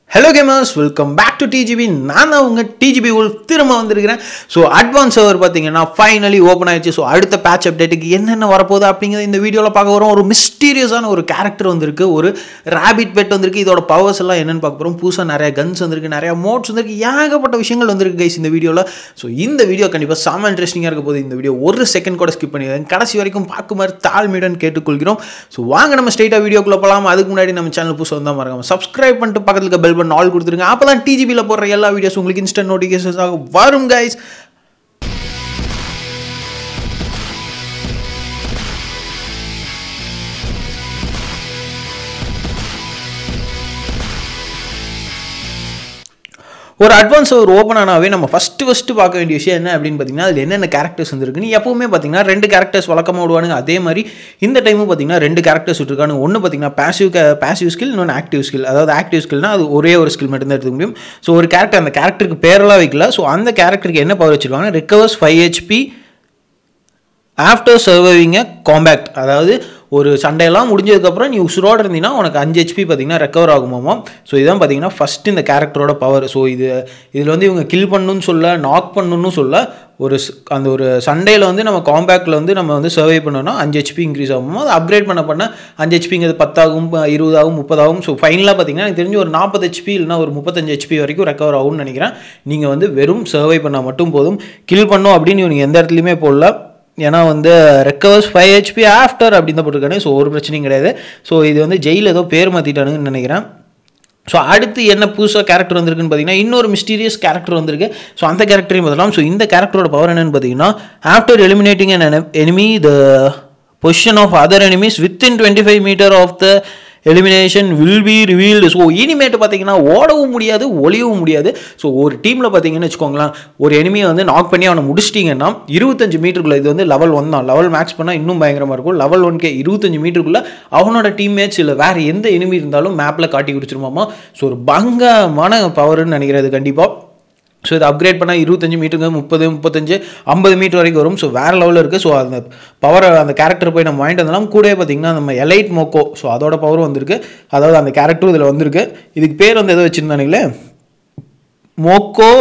hello gamers welcome back to DGP நான் தான் உங்கள் டிஜிபி உல் திரும்ப வந்திருக்கிறேன் ஸோ அட்வான்ஸ் சர்வர் பார்த்தீங்கன்னா ஃபைனலி ஓப்பன் ஆயிடுச்சு ஸோ அடுத்த பேட்ச் அப்டேட்டுக்கு என்னென்ன வரப்போகுது அப்படிங்கிறத இந்த வீடியோவில் பார்க்க வரோம் ஒரு மிஸ்டீரியஸான ஒரு கேரக்டர் வந்திருக்கு ஒரு ரேபிட் பெட் வந்திருக்கு இதோட பவர்ஸ் எல்லாம் என்னென்னு பார்க்க போகிறோம் புதுசாக நிறைய கன்ஸ் வந்திருக்கு நிறைய மோட்ஸ் வந்திருக்கு ஏகப்பட்ட விஷயங்கள் வந்திருக்கு கைஸ் இந்த வீடியோவில் ஸோ இந்த வீடியோ கண்டிப்பாக செம்ம இன்ட்ரெஸ்டிங்காக இருக்க போகுது இந்த வீடியோ ஒரு செகண்ட் கூட ஸ்கிப் பண்ணிடுறேன் கடைசி வரைக்கும் பார்க்குமாறு தாழ்மையுடன் கேட்டுக்கொள்கிறோம் ஸோ வாங்க நம்ம ஸ்ட்ரெயிட்டாக வீடியோக்குள்ளே போகலாம் அதுக்கு முன்னாடி நம்ம சேனல் புதுசாக வந்தால் மறக்காம சப்ஸ்கிரைப் பண்ணிட்டு பக்கத்தில் இருக்க பெல் பட்டன் ஆல் கொடுத்துருங்க அப்போ தான் டிஜிபியில் போடுற எல்லா வீடியோஸ் உங்களுக்கு இன்ஸ்டன்ட் நோட்டிஃபிகேஷன்ஸாக வரும் கைஸ் ஒரு அட்வான்ஸ் ஒரு ஓப்பன் ஆனாவே நம்ம ஃபஸ்ட்டு ஃபஸ்ட்டு பார்க்க வேண்டிய விஷயம் என்ன அப்படின்னு பார்த்தீங்கன்னா அதில் என்னென்ன கேரக்டர்ஸ் வந்துருக்குன்னு எப்பவுமே பார்த்தீங்கன்னா ரெண்டு கேரக்டர்ஸ் வழக்கமாக விடுவானுங்க அதே மாதிரி இந்த டைமும் பார்த்தீங்கன்னா ரெண்டு கேரக்டர்ஸ் விட்டுருக்கானு ஒன்று பார்த்தீங்கன்னா பேசிவ் பேசிவ் ஸ்கில் இன்னொன்று ஆக்டிவ் ஸ்கில் அதாவது ஆக்டிவ் ஸ்கில்னா அது ஒரே ஒரு ஸ்கில் மட்டும் தான் எடுத்துக்க முடியும் ஸோ ஒரு கேரக்டர் அந்த கேரக்டருக்கு பேரெல்லாம் வைக்கல ஸோ அந்த கேரக்டருக்கு என்ன பவர் வச்சிருக்காங்க recovers five HP after surviving a compact அதாவது ஒரு சண்டையெல்லாம் முடிஞ்சதுக்கப்புறம் நீ உசுரோடு இருந்தீங்கன்னா உனக்கு அஞ்சு ஹெச்பி பார்த்தீங்கன்னா ரெக்கவர் ஆகுமாமா ஸோ இதான் பார்த்தீங்கன்னா ஃபஸ்ட்டு இந்த கேரக்டரோட பவர் ஸோ இது இதில் வந்து இவங்க கில் பண்ணணும்னு சொல்ல நாக் பண்ணணும்னு சொல்ல ஒரு ஸ்- அந்த ஒரு சண்டையில் வந்து நம்ம காம்பேக்டில் வந்து நம்ம வந்து சர்வை பண்ணோம்னா அஞ்சு ஹெச்பி இன்க்ரீஸ் ஆகும் அது அப்கிரேட் பண்ண பண்ண அஞ்சு ஹெச்பிங்கிறது பத்தாகும் ப- இருபதாகும் முப்பதாகும் ஸோ ஃபைனலாக பார்த்தீங்கன்னா எனக்கு தெரிஞ்சு ஒரு நாற்பது ஹெச்பி இல்லைனா ஒரு முப்பத்தஞ்சு ஹெச்பி வரைக்கும் ரெக்கவர் ஆகும்னு நினைக்கிறேன் நீங்கள் வந்து வெறும் சர்வை பண்ணால் மட்டும் போதும் கில் பண்ணோம் அப்படின்னு நீங்கள் எந்த இடத்துலையுமே போடல ஏன்னா வந்து ரெக்கவர்ஸ் ஃபைவ் ஹெச்பி ஆஃப்டர் அப்படின்னு தான் போட்டிருக்கானே ஸோ ஒரு பிரச்சனையும் கிடையாது ஸோ இது வந்து ஜெயில் ஏதோ பேர் மாற்றிட்டானுங்கன்னு நினைக்கிறேன் ஸோ அடுத்து என்ன புதுசாக கேரக்டர் வந்திருக்குன்னு பார்த்தீங்கன்னா இன்னொரு மிஸ்டீரியஸ் கேரக்டர் வந்திருக்கு ஸோ அந்த கேரக்டரையும் பார்த்தலாம் ஸோ இந்த கேரக்டரோட பவர் என்னன்னு பார்த்தீங்கன்னா after eliminating an enemy the position of other enemies within twenty five metre of the elimination will be revealed so இனிமேட்டு பார்த்தீங்கன்னா ஓடவும் முடியாது ஒளியவும் முடியாது ஸோ ஒரு டீமில் பார்த்தீங்கன்னு வச்சுக்கோங்களேன் ஒரு எனிமியை வந்து நாக் பண்ணி அவனை முடிச்சிட்டிங்கன்னா இருபத்தஞ்சு மீட்டருக்குள்ள இது வந்து லெவல் ஒன் தான் லெவல் மேக்ஸ் பண்ணால் இன்னும் பயங்கரமாக இருக்கும் லெவல் ஒன்கே இருபத்தஞ்சு மீட்டருக்குள்ள அவனோட டீம் மேட்ச் இல்லை வேறு எந்த எனிமி இருந்தாலும் மேப்பில் காட்டி கொடுத்துருமாமா ஸோ ஒரு பங்கமான பவர்னு நினைக்கிறது கண்டிப்பாக ஸோ இதை அப்கிரேட் பண்ணால் இருபத்தஞ்சு மீட்டருங்க முப்பது முப்பத்தஞ்சு ஐம்பது மீட்டர் வரைக்கும் வரும் ஸோ வேறு லெவலில் இருக்குது ஸோ அந்த பவரை அந்த கேரக்டர் போய் நம்ம வாங்கிட்டு வந்தோம்னா கூடவே பார்த்தீங்கன்னா நம்ம எலைட் மோக்கோ ஸோ அதோட பவரும் வந்திருக்கு அதாவது அந்த கேரக்டரும் இதில் வந்திருக்கு இதுக்கு பேர் வந்து எதோ வச்சுருந்தானுங்களே மோக்கோ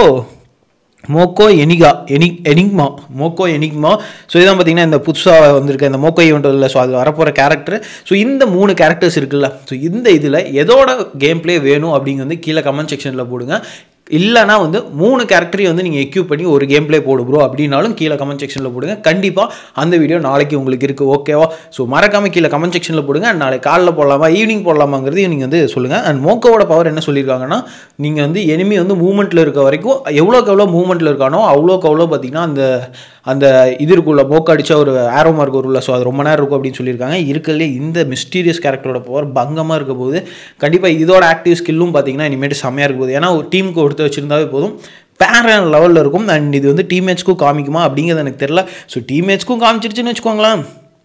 மோக்கோ எனிகா எனி எனிக்மா மோக்கோ எனிக்மா ஸோ இதான் பார்த்தீங்கன்னா இந்த புதுசாக வந்திருக்க இந்த மோக்கோ ஈவெண்ட் இல்லை ஸோ அது வரப்போகிற கேரக்டர் ஸோ இந்த மூணு கேரக்டர்ஸ் இருக்குல்ல ஸோ இந்த இதில் எதோட கேம் ப்ளே வேணும் அப்படிங்க வந்து கீழே கமெண்ட் செக்ஷனில் போடுங்க இல்லைனா வந்து மூணு கேரக்டரையும் வந்து நீங்கள் எக்யூப் பண்ணி ஒரு கேம் ப்ளே போடு ப்ரோ அப்படின்னாலும் கீழே கமெண்ட் செக்ஷனில் போடுங்க கண்டிப்பாக அந்த வீடியோ நாளைக்கு உங்களுக்கு இருக்குது ஓகேவா ஸோ மறக்காமல் கீழே கமெண்ட் செக்ஷனில் போடுங்க and நாளைக்கு காலைல போடலாமா ஈவினிங் போடலாமாங்கிறது நீங்கள் வந்து சொல்லுங்கள் அண்ட் மோக்கோவோட பவர் என்ன சொல்லியிருக்காங்கன்னா நீங்கள் வந்து எனிமி வந்து மூவ்மெண்ட்டில் இருக்க வரைக்கும் எவ்வளோக்கு எவ்வளோ மூவ்மெண்ட்டில் இருக்கானோ அவ்வளோக்கு அவ்வளோ பார்த்தீங்கன்னா அந்த அந்த இது இருக்குள்ள மோக்க அடிச்சா ஒரு ஆரோ மார்க் வரும்ல ஸோ அது ரொம்ப நேரம் இருக்கும் அப்படின்னு சொல்லியிருக்காங்க இருக்கிறதுலே இந்த மிஸ்டீரியஸ் கேரக்டரோட பவர் பங்கமாக இருக்க போது கண்டிப்பாக இதோட ஆக்டிவ் ஸ்கில்லும் பார்த்தீங்கன்னா இனிமேட்டு செம்மையாக இருக்க போகுது ஏன்னா ஒரு டீமுக்கு ஒருத்தர் வச்சிருந்தாவே போதும் வேற லெவலில் இருக்கும் அண்ட் இது வந்து டீம்மேட்ஸ்க்கும் காமிக்குமா அப்படிங்கிறது எனக்கு தெரில ஸோ டீம்மேட்ஸ்க்கும் காமிச்சிருச்சுன்னு வச்சுக்கோங்களேன்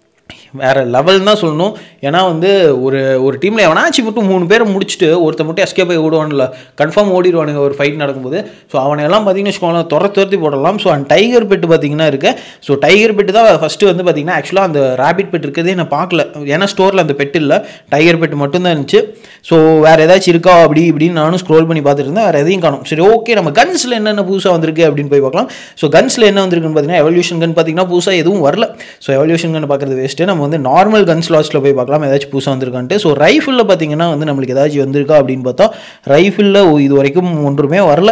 வேற லெவல் தான் சொல்லணும் ஏன்னா வந்து ஒரு ஒரு டீமில் எவனாச்சும் மட்டும் மூணு பேரை முடிச்சுட்டு ஒருத்தர் மட்டும் எஸ்கே போய் ஓடுவான்ல கன்ஃபார்ம் ஓடிடுவானுங்க ஒரு ஃபைட் நடக்கும்போது ஸோ அவனை எல்லாம் பார்த்தீங்கன்னு வச்சுக்கோங்களேன் துர துரத்தி போடலாம் ஸோ அண்ட் டைகர் பெட்டு பார்த்தீங்கன்னா இருக்கு ஸோ டைகர் பெட்டு தான் ஃபஸ்ட்டு வந்து பார்த்தீங்கன்னா ஆக்சுவலாக அந்த ரேபிட் பெட் இருக்கிறதே நான் பார்க்கல ஏன்னா ஸ்டோரில் அந்த பெட் இல்லை டைகர் பெட்டு மட்டும்தான் இருந்துச்சு ஸோ வேறு ஏதாச்சும் இருக்கா அப்படி இப்படின்னு நானும் ஸ்க்ரோல் பண்ணி பார்த்துட்டு இருந்தேன் வேறு எதையும் காணும் சரி ஓகே நம்ம கன்ஸில் என்னென்ன புதுசாக வந்திருக்கு அப்படின்னு போய் பார்க்கலாம் ஸோ கன்ஸில் என்ன வந்திருக்குன்னு பார்த்தீங்கன்னா எவல்யூஷன் கன் பார்த்தீங்கன்னா புதுசாக எதுவும் வரல ஸோ எவல்யூஷன் கன் பார்க்குறது வேஸ்ட்டு நம்ம வந்து நார்மல் கன் ஸ்லாட்ஸில் போய் பார்க்கலாம் ஏதாச்சும் புதுசாக வந்திருக்கான்ட்டு ஸோ ரைஃபிளில் பார்த்தீங்கன்னா வந்து நம்மளுக்கு ஏதாச்சும் வந்திருக்கா அப்படின்னு பார்த்தா ரைஃபிளில் இது வரைக்கும் ஒன்றுமே வரல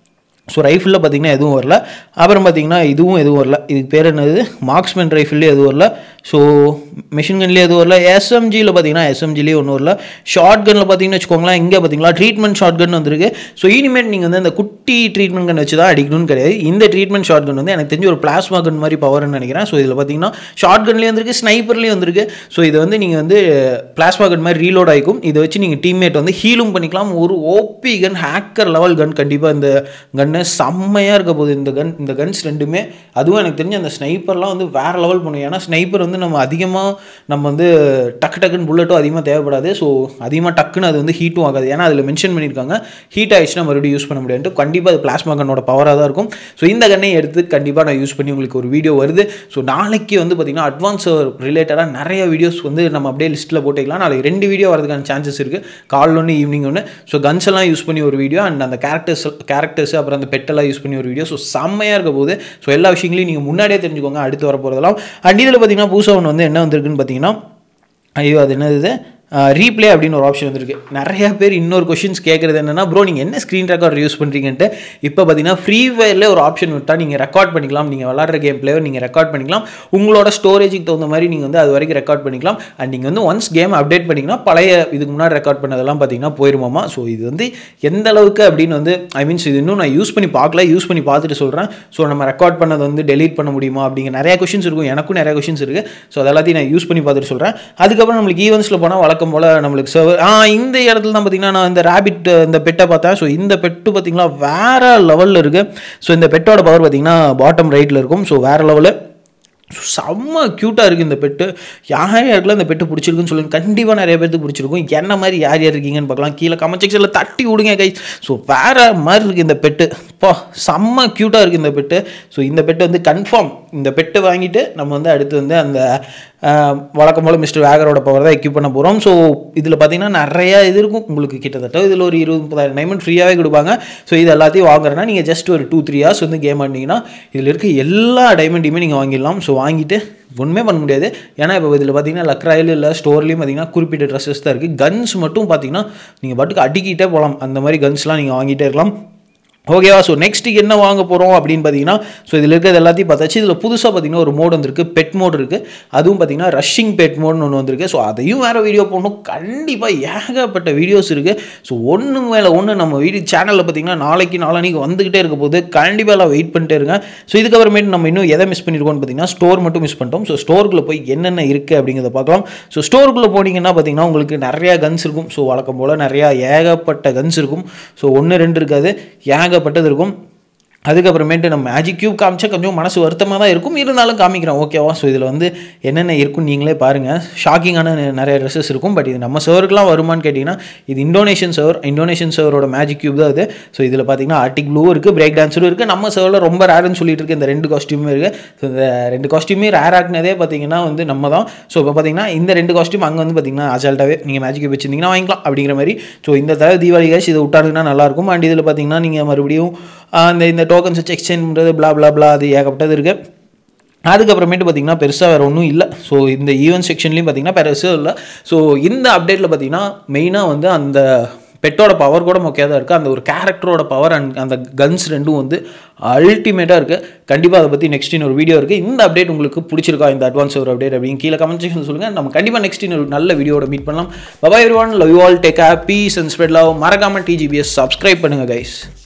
ஸோ ரைஃபிளில் பார்த்தீங்கன்னா எதுவும் வரல அப்புறம் பார்த்தீங்கன்னா இதுவும் எதுவும் வரல இதுக்கு பேர் என்னது மார்க்ஸ்மேன் ரைஃபிள்லேயே எதுவும் வரல ஸோ மிஷின் கன்லேயே எதுவும் வரல எஸ்எம்ஜியில் பார்த்தீங்கன்னா எஸ்எம்ஜிலேயே ஒன்றும் வரல ஷார்ட் கனில் பார்த்தீங்கன்னு வச்சுக்கோங்களேன் இங்கே பார்த்தீங்களா ட்ரீட்மெண்ட் ஷார்ட் கன் வந்திருக்கு ஸோ இனிமேட் நீங்கள் வந்து அந்த குட்டி ட்ரீட்மெண்ட் கன் வச்சு தான் அடிக்கணும்னு கிடையாது இந்த ட்ரீட்மெண்ட் ஷார்ட் கன் வந்து எனக்கு தெரிஞ்சு ஒரு பிளாஸ்மா கன் மாதிரி பவர்னு நினைக்கிறேன் ஸோ இதில் பார்த்தீங்கன்னா ஷார்ட் கன்லேயே வந்திருக்கு ஸ்னைப்பர்லேயும் வந்திருக்கு ஸோ இது வந்து நீங்கள் வந்து பிளாஸ்மா கன் மாதிரி ரீலோட் ஆகிக்கும் இதை வச்சு நீங்கள் டீம்மேட் வந்து ஹீலும் பண்ணிக்கலாம் ஒரு OP gun hacker level gun கண்டிப்பாக இந்த கன்னு செம்மையாக இருக்க போகுது இந்த கன் இந்த கன்ஸ் ரெண்டுமே அதுவும் எனக்கு தெரிஞ்ச அந்த ஸ்னைப்பர்லாம் வந்து வேறு லெவல் பண்ணும் ஏன்னா ஸ்னைப்பர் வந்து நம்ம அதிகமாக நம்ம வந்து டக்கு டக்குன்னு புல்லட்டும் அதிகமாக தேவைப்படாது ஸோ அதிகமாக டக்குன்னு அது வந்து ஹீட்டும் ஆகாது ஏன்னா அதில் மென்ஷன் பண்ணியிருக்காங்க ஹீட் ஆயிடுச்சுன்னா மறுபடியும் யூஸ் பண்ண முடியாது கண்டிப்பாக அது பிளாஸ்மா கன்னோட பவராக தான் இருக்கும் ஸோ இந்த கண்ணை எடுத்து கண்டிப்பாக நான் யூஸ் பண்ணி உங்களுக்கு ஒரு வீடியோ வருது ஸோ நாளைக்கு வந்து பார்த்திங்கன்னா அட்வான்ஸ் ரிலேட்டடாக நிறைய வீடியோஸ் வந்து நம்ம அப்படியே லிஸ்ட்டில் போட்டுக்கலாம் நாளைக்கு ரெண்டு வீடியோ வரதுக்கான சான்சஸ் இருக்குது கால் ஒன்று ஈவினிங் ஒன்று ஸோ கன்ஸ் எல்லாம் யூஸ் பண்ணி ஒரு வீடியோ அண்ட் அந்த கேரக்டர்ஸ் கேரக்டர்ஸ் அப்புறம் அந்த பெட்டெல்லாம் யூஸ் பண்ணி ஒரு வீடியோ ஸோ செம்மையாக இருக்க போது ஸோ எல்லா விஷயங்களையும் நீங்கள் முன்னாடியே தெரிஞ்சுக்கோங்க அடுத்து வர போகிறதெல்லாம் அண்ட் இதில் பார்த்தீங்கன்னா புதுசாக ஒன்று வந்து என்ன வந்திருக்குன்னு பார்த்தீங்கன்னா ஐயோ அது என்னது ரீப்ளே அப்படின்னு ஒரு ஆப்ஷன் வந்திருக்கு நிறைய பேர் இன்னொரு கொஷின்ஸ் கேட்குறது என்னன்னா ப்ரோ நீங்கள் என்ன ஸ்க்ரீன் ரெக்கார்ட் யூஸ் பண்ணுறீங்கன்ட்டு இப்போ பார்த்தீங்கன்னா ஃப்ரீ ஃபயரில் ஒரு ஆப்ஷன் விட்டால் நீங்கள் ரெக்கார்ட் பண்ணிக்கலாம் நீங்கள் விளாட்ற கேம் பிளேயர் நீங்கள் ரெக்கார்ட் பண்ணிக்கலாம் உங்களோட ஸ்டோரேஜுக்கு தகுந்த மாதிரி நீங்கள் வந்து அது வரைக்கும் ரெக்கார்ட் பண்ணிக்கலாம் அண்ட் நீங்கள் வந்து ஒன்ஸ் கேம் அப்டேட் பண்ணிங்கன்னா பழைய இதுக்கு முன்னாடி ரெக்கார்ட் பண்ணதெல்லாம் பார்த்தீங்கன்னா போயிருமாமா ஸோ இது வந்து எந்த அளவுக்கு அப்படின்னு வந்து ஐ மீன்ஸ் இது இன்னும் நான் யூஸ் பண்ணி பார்க்கல யூஸ் பண்ணி பார்த்துட்டு சொல்கிறேன் ஸோ நம்ம ரெக்கார்ட் பண்ணதை வந்து டெலீட் பண்ண முடியுமா அப்படிங்கிற நிறைய கொஷின்ஸ் இருக்கும் எனக்கும் நிறைய கொஷின்ஸ் இருக்குது ஸோ அது எல்லாத்தையும் நான் யூஸ் பண்ணி பார்த்துட்டு சொல்கிறேன் அதுக்கப்புறம் நம்மளுக்கு ஈவெண்ட்ஸில் போனால் வழக்கம் போல் நம்மளுக்கு சர்வர் ஆ இந்த இடத்துல தான் பார்த்தீங்கன்னா நான் இந்த ரேபிட் இந்த பெட்டை பார்த்தேன் ஸோ இந்த பெட்டு பார்த்தீங்கன்னா வேறு லெவலில் இருக்குது ஸோ இந்த பெட்டோட பவர் பார்த்தீங்கன்னா பாட்டம் ரைட்டில் இருக்கும் ஸோ வேறு லெவலில் செம்ம க்யூட்டாக இருக்குது இந்த பெட்டு யார் யாருக்கெல்லாம் இந்த பெட்டு பிடிச்சிருக்குன்னு சொல்லுங்க கண்டிப்பாக நிறைய பேருக்கு பிடிச்சிருக்கும் என்ன மாதிரி யார் யார் இருக்கீங்கன்னு பார்க்கலாம் கீழே கமெண்ட் செக்ஷனில் தட்டி விடுங்க கை ஸோ வேறு மாதிரி இருக்குது இந்த பெட்டு இப்போ செம்ம க்யூட்டாக இருக்குது இந்த பெட்டு ஸோ இந்த பெட்டு வந்து கன்ஃபார்ம் இந்த பெட்டு வாங்கிட்டு நம்ம வந்து அடுத்து வந்து அந்த வழக்கம் போல் மிஸ்டர் வேகரோட பவர் தான் எக்யூப் பண்ண போகிறோம் ஸோ இதில் பார்த்தீங்கன்னா நிறைய இது இருக்கும் உங்களுக்கு கிட்டத்தட்ட இதில் ஒரு இருபது முப்பதாயிரம் டைமண்ட் ஃப்ரீயாகவே கொடுப்பாங்க ஸோ இது எல்லாத்தையும் வாங்குறேன்னா நீங்கள் ஜஸ்ட் ஒரு டூ த்ரீ ஹவர்ஸ் வந்து கேம் ஆடினீங்கன்னா இதில் இருக்க எல்லா டைமண்டையுமே நீங்கள் வாங்கிடலாம் ஸோ வாங்கிட்டு ஒன்றுமே பண்ண முடியாது ஏன்னா இப்போ இதில் பார்த்தீங்கன்னா லக்ராயில் இல்லை ஸ்டோர்லேயும் பார்த்தீங்கன்னா குறிப்பிட்ட ட்ரெஸ்ஸஸ் தான் இருக்குது கன்ஸ் மட்டும் பார்த்தீங்கன்னா நீங்கள் பாட்டுக்கு அடிக்கிட்டே போகலாம் அந்த மாதிரி கன்ஸ்லாம் நீங்கள் வாங்கிட்டே இருக்கலாம் ஓகேவா ஸோ நெக்ஸ்ட்டுக்கு என்ன வாங்க போகிறோம் அப்படின்னு பார்த்தீங்கன்னா ஸோ இதில் இருக்கிறது எல்லாத்தையும் பார்த்தாச்சு இதில் புதுசாக பார்த்தீங்கன்னா ஒரு மோட் வந்திருக்கு பெட் மோட் இருக்குது அதுவும் பார்த்தீங்கன்னா ரஷ்ஷிங் பெட் மோட்னு ஒன்று வந்திருக்கு ஸோ அதையும் வேறு வீடியோ போடணும் கண்டிப்பாக ஏகப்பட்ட வீடியோஸ் இருக்குது ஸோ ஒன்று மேலே ஒன்று நம்ம வீடியோ சேனலில் பார்த்தீங்கன்னா நாளைக்கு நாளானிக்கு வந்துக்கிட்டே இருக்க போது கண்டிப்பாக எல்லாம் வெயிட் பண்ணிட்டே இருங்க ஸோ இதுக்கப்புறமேட்டு நம்ம இன்னும் எதை மிஸ் பண்ணியிருக்கோம்னு பார்த்தீங்கன்னா ஸ்டோர் மட்டும் மிஸ் பண்ணிட்டோம் ஸோ ஸ்டோருக்குள்ளே போய் என்னென்ன இருக்குது அப்படிங்கிறத பார்க்கலாம் ஸோ ஸ்டோருக்குள்ளே போனீங்கன்னா பார்த்தீங்கன்னா உங்களுக்கு நிறையா கன்ஸ் இருக்கும் ஸோ வழக்கம் போல் நிறையா ஏகப்பட்ட கன்ஸ் இருக்கும் ஸோ ஒன்று ரெண்டு இருக்காது ஏகப்பட்டது இருக்கும் அதுக்கப்புறமேட்டு நம்ம மேஜிக் கியூப் காமிச்சா கொஞ்சம் மனசு வருத்தமாக தான் இருக்கும் இருந்தாலும் காமிக்கிறேன் ஓகேவா ஸோ இதில் வந்து என்னென்ன இருக்குன்னு நீங்களே பாருங்கள் ஷாக்கிங்கான நிறைய ட்ரெஸ்ஸஸ் இருக்கும் பட் இது நம்ம சர்வருக்குலாம் வருமான்னு கேட்டிங்கன்னா இது இந்தோனேஷியன் சர்வர் இந்தோனேஷியன் சர்வரோட மேஜிக் கியூப் தான் அது ஸோ இதில் பார்த்தீங்கன்னா ஆர்டிக் ப்ளூ இருக்குது பிரேக் டான்ஸரும் இருக்குது நம்ம சர்வரில் ரொம்ப ரேர்னு சொல்லிட்டு இருக்கு இந்த ரெண்டு காஸ்டியூமே இருக்குது ஸோ இந்த ரெண்டு காஸ்டியூமே ரேர் ஆக்குனதே பார்த்தீங்கன்னா வந்து நம்ம தான் ஸோ இப்போ பார்த்தீங்கன்னா இந்த ரெண்டு காஸ்டியூம் அங்கே வந்து பார்த்தீங்கன்னா அசால்ட்டாகவே நீங்கள் மேஜிக் கியூப் வச்சிருந்தீங்கன்னா வாங்கிக்கலாம் அப்படிங்கிற மாதிரி ஸோ இந்த தடவை தீபாவளி கேஷ் இதை விட்டாருங்கன்னா நல்லாயிருக்கும் அண்ட் இதில் பார்த்தீங்கன்னா நீங்கள் மறுபடியும் அந்த இந்த டோக்கன்ஸ் வச்சு எக்ஸ்சேஞ்ச் பண்ணுறது பிளா பிளா பிளா அது ஏகப்பட்டது இருக்குது அதுக்கப்புறமேட்டு பார்த்தீங்கன்னா பெருசாக வேறு ஒன்றும் இல்லை ஸோ இந்த ஈவென்ட் செக்ஷன்லேயும் பார்த்தீங்கன்னா பெருசாக இல்லை ஸோ இந்த அப்டேட்டில் பார்த்தீங்கன்னா மெயினாக வந்து அந்த பெட்டோட பவர் கூட முக்கியம் தான் இருக்குது அந்த ஒரு கேரக்டரோட பவர் அண்ட் அந்த கன்ஸ் ரெண்டும் வந்து அல்டிமேட்டாக இருக்குது கண்டிப்பாக அதை பற்றி நெக்ஸ்ட் இன்னொரு வீடியோ இருக்குது இந்த அப்டேட் உங்களுக்கு பிடிச்சிருக்கா இந்த அட்வான்ஸ் ஒரு அப்டேட் அப்படின்னு கீழே கமெண்ட் செக்ஷன் சொல்லுங்கள் நம்ம கண்டிப்பாக நெக்ஸ்ட் இன்னொரு நல்ல வீடியோட மீட் பண்ணலாம் bye bye everyone love you all take peace and spread love மறக்காமல் டிஜிபிஎஸ் சப்ஸ்கிரைப் பண்ணுங்கள் கைஸ்